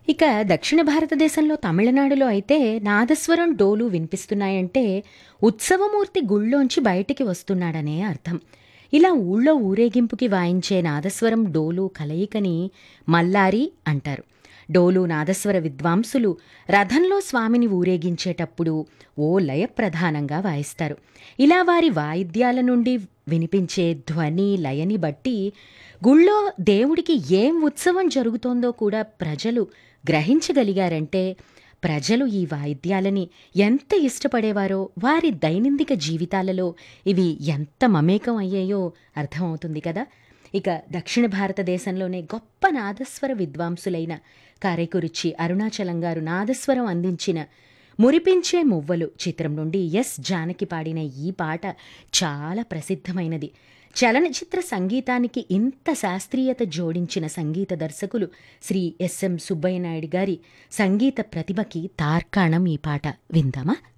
ఇక దక్షిణ భారతదేశంలో తమిళనాడులో అయితే నాదస్వరం డోలు వినిపిస్తున్నాయంటే ఉత్సవమూర్తి గుళ్ళోంచి బయటికి వస్తున్నాడనే అర్థం ఇలా ఊళ్ళో ఊరేగింపుకి వాయించే నాదస్వరం డోలు కలయికని మల్లారి అంటారు డోలు నాదస్వర విద్వాంసులు రథంలో స్వామిని ఊరేగించేటప్పుడు ఓ లయ ప్రధానంగా వాయిస్తారు ఇలా వారి వాయిద్యాల నుండి వినిపించే ధ్వని లయని బట్టి గుళ్ళో దేవుడికి ఏం ఉత్సవం జరుగుతోందో కూడా ప్రజలు గ్రహించగలిగారంటే ప్రజలు ఈ వాయిద్యాలని ఎంత ఇష్టపడేవారో వారి దైనందిక జీవితాలలో ఇవి ఎంత మమేకం అయ్యాయో అర్థమవుతుంది కదా ఇక దక్షిణ భారతదేశంలోనే గొప్ప నాదస్వర విద్వాంసులైన కారైకురిచి అరుణాచలం గారు నాదస్వరం అందించిన మురిపించే మువ్వలు చిత్రం నుండి ఎస్ జానకి పాడిన ఈ పాట చాలా ప్రసిద్ధమైనది చలనచిత్ర సంగీతానికి ఇంత శాస్త్రీయత జోడించిన సంగీత దర్శకులు శ్రీ ఎస్ఎం సుబ్బయ్య నాయుడు గారి సంగీత ప్రతిభకి తార్కాణం ఈ పాట విందామా